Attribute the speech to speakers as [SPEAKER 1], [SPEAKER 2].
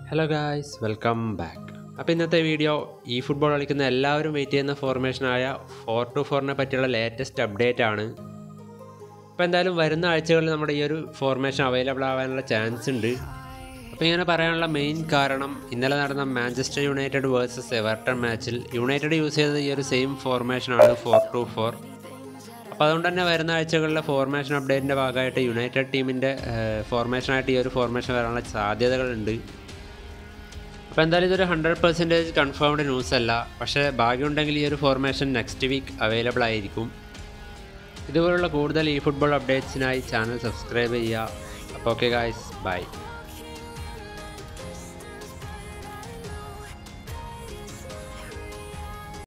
[SPEAKER 1] hello guys welcome back അപ്പോൾ ഇന്നത്തെ video ഈ ഫുട്ബോൾ കളിക്കുന്ന എല്ലാവരും വെയിറ്റ് ചെയ്യുന്ന ഫോർമേഷനായ ഫോർ ടു ഫോറിനെ പറ്റിയുള്ള ലേറ്റസ്റ്റ് അപ്ഡേറ്റ് ആണ് അപ്പോൾ എന്തായാലും വരുന്ന ആഴ്ചകളിൽ നമ്മുടെ ഈ ഒരു ഫോർമേഷൻ അവൈലബിൾ ആവാനുള്ള ചാൻസ് ഉണ്ട് അപ്പോൾ ഇങ്ങനെ പറയാനുള്ള മെയിൻ കാരണം ഇന്നലെ നടന്ന മാഞ്ചസ്റ്റർ യുണൈറ്റഡ് വേഴ്സസ് എവർട്ടൺ മാച്ചിൽ യുണൈറ്റഡ് യൂസ് ചെയ്തത് ഈ ഒരു സെയിം ഫോർമേഷനാണ് ഫോർ ടു ഫോർ അപ്പോൾ അതുകൊണ്ട് തന്നെ വരുന്ന ആഴ്ചകളിലെ ഫോർമേഷൻ അപ്ഡേറ്റിൻ്റെ ഭാഗമായിട്ട് യുണൈറ്റഡ് ടീമിൻ്റെ ഫോർമേഷനായിട്ട് ഈ ഒരു ഫോർമേഷൻ വരാനുള്ള സാധ്യതകളുണ്ട് അപ്പോൾ എന്തായാലും ഇതൊരു ഹൺഡ്രഡ് പെർസെൻറ്റേജ് കൺഫേംഡ് ന്യൂസ് അല്ല പക്ഷേ ഭാഗ്യമുണ്ടെങ്കിൽ ഈ ഒരു ഫോർമേഷൻ നെക്സ്റ്റ് വീക്ക് അവൈലബിൾ ആയിരിക്കും ഇതുപോലുള്ള കൂടുതൽ ഈ ഫുട്ബോൾ അപ്ഡേറ്റ്സിനായി ചാനൽ സബ്സ്ക്രൈബ് ചെയ്യുക അപ്പോൾ ഓക്കെ ഗായ്സ് ബൈ